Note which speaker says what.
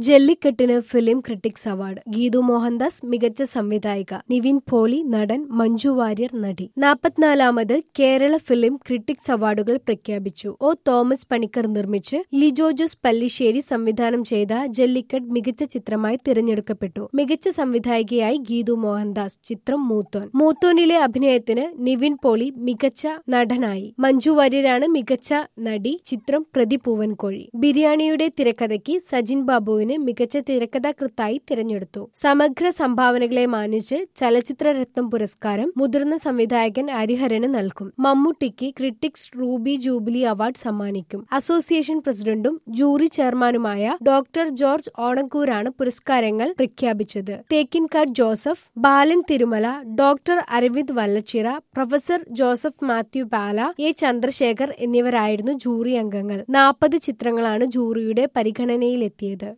Speaker 1: ജല്ലിക്കെട്ടിന് film critics award Geethu Mohandas മികച്ച സംവിധായിക Nivin poly നടൻ മഞ്ജു വാര്യർ നടി നാൽപ്പത്തിനാലാമത് കേരള ഫിലിം ക്രിട്ടിക്സ് അവാർഡുകൾ പ്രഖ്യാപിച്ചു ഒ തോമസ് പണിക്കർ നിർമ്മിച്ച് ലിജോ ജോസ് പല്ലിശ്ശേരി സംവിധാനം ചെയ്ത ജല്ലിക്കെട്ട് മികച്ച ചിത്രമായി തിരഞ്ഞെടുക്കപ്പെട്ടു മികച്ച സംവിധായികയായി ഗീതു മോഹൻദാസ് ചിത്രം മൂത്തോൻ മൂത്തോനിലെ അഭിനയത്തിന് നിവിൻ പോളി മികച്ച നടനായി മഞ്ജു വാര്യരാണ് മികച്ച നടി ചിത്രം പ്രതി പൂവൻകോഴി ബിരിയാണിയുടെ തിരക്കഥയ്ക്ക് സജിൻ ബാബുവിന് മികച്ച തിരക്കഥാകൃത്തായി തിരഞ്ഞെടുത്തു സമഗ്ര സംഭാവനകളെ മാനിച്ച് ചലച്ചിത്ര രത്നം പുരസ്കാരം മുതിർന്ന സംവിധായകൻ ഹരിഹരന് നൽകും മമ്മൂട്ടിക്ക് ക്രിട്ടിക്സ് റൂബി ജൂബിലി അവാർഡ് സമ്മാനിക്കും അസോസിയേഷൻ പ്രസിഡന്റും ജൂറി ചെയർമാനുമായ ഡോക്ടർ ജോർജ് ഓണക്കൂരാണ് പുരസ്കാരങ്ങൾ പ്രഖ്യാപിച്ചത് Thekkinkadu Joseph Balan Thirumala doctor Aravind Vallachira professor Joseph Mathew Pala A Chandrasekhar എന്നിവരായിരുന്നു ജൂറി അംഗങ്ങൾ നാൽപ്പത് ചിത്രങ്ങളാണ് ജൂറിയുടെ പരിഗണനയിലെത്തിയത്